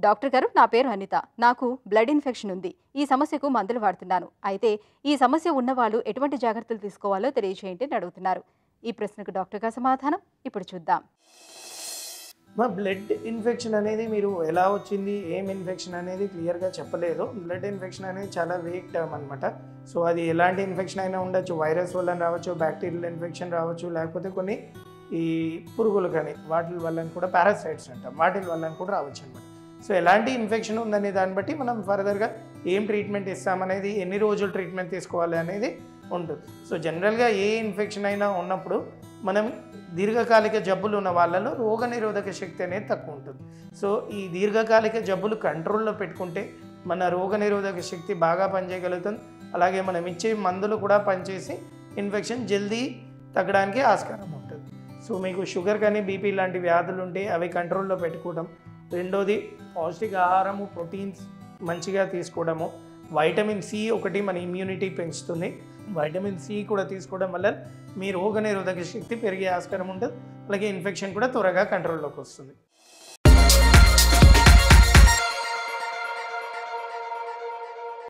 doctor గారు నా పేరు అనిత నాకు బ్లడ్ ఇన్ఫెక్షన్ ఉంది ఈ సమస్యకు మందులు వాడుతున్నాను అయితే ఈ సమస్య ఉన్నవాళ్ళు ఎటువంటి జాగ్రత్తలు తీసుకోవాలో తెలియజేయండి అని అడుగుతున్నారు ఈ ప్రశ్నకు డాక్టర్ గారు సమాధానం ఇప్పుడు చూద్దాం మా బ్లడ్ ఇన్ఫెక్షన్ అనేది మీరు ఎలా వచ్చింది ఏం ఇన్ఫెక్షన్ అనేది క్లియర్గా చెప్పలేదు బ్లడ్ ఇన్ఫెక్షన్ అనేది చాలా వీక్ టర్మ్ అనమాట సో అది ఎలాంటి ఇన్ఫెక్షన్ అయినా ఉండొచ్చు వైరస్ వల్ల రావచ్చు బ్యాక్టీరియల్ ఇన్ఫెక్షన్ రావచ్చు లేకపోతే కొన్ని ఈ పురుగులు కానీ వాటి వల్ల కూడా పారాసైట్స్ అంటాం వాటి వల్ల కూడా రావచ్చు అనమాట సో ఎలాంటి ఇన్ఫెక్షన్ ఉందనే దాన్ని బట్టి మనం ఫర్దర్గా ఏం ట్రీట్మెంట్ ఇస్తామనేది ఎన్ని రోజులు ట్రీట్మెంట్ తీసుకోవాలి అనేది ఉంటుంది సో జనరల్గా ఏ ఇన్ఫెక్షన్ అయినా ఉన్నప్పుడు మనం దీర్ఘకాలిక జబ్బులు ఉన్న వాళ్ళలో రోగనిరోధక శక్తి అనేది తక్కువ ఉంటుంది సో ఈ దీర్ఘకాలిక జబ్బులు కంట్రోల్లో పెట్టుకుంటే మన రోగనిరోధక శక్తి బాగా పనిచేయగలుగుతుంది అలాగే మనం ఇచ్చే మందులు కూడా పనిచేసి ఇన్ఫెక్షన్ జల్దీ తగ్గడానికి ఆస్కారం ఉంటుంది సో మీకు షుగర్ కానీ బీపీ లాంటి వ్యాధులు ఉంటే అవి కంట్రోల్లో పెట్టుకోవడం రెండోది పౌష్టిక ఆహారము ప్రోటీన్స్ మంచిగా తీసుకోవడము వైటమిన్ సి ఒకటి మన ఇమ్యూనిటీ పెంచుతుంది వైటమిన్ సి కూడా తీసుకోవడం వల్ల మీ రోగనిరోధక శక్తి పెరిగే ఆస్కారం ఉంటుంది అలాగే ఇన్ఫెక్షన్ కూడా త్వరగా కంట్రోల్లోకి వస్తుంది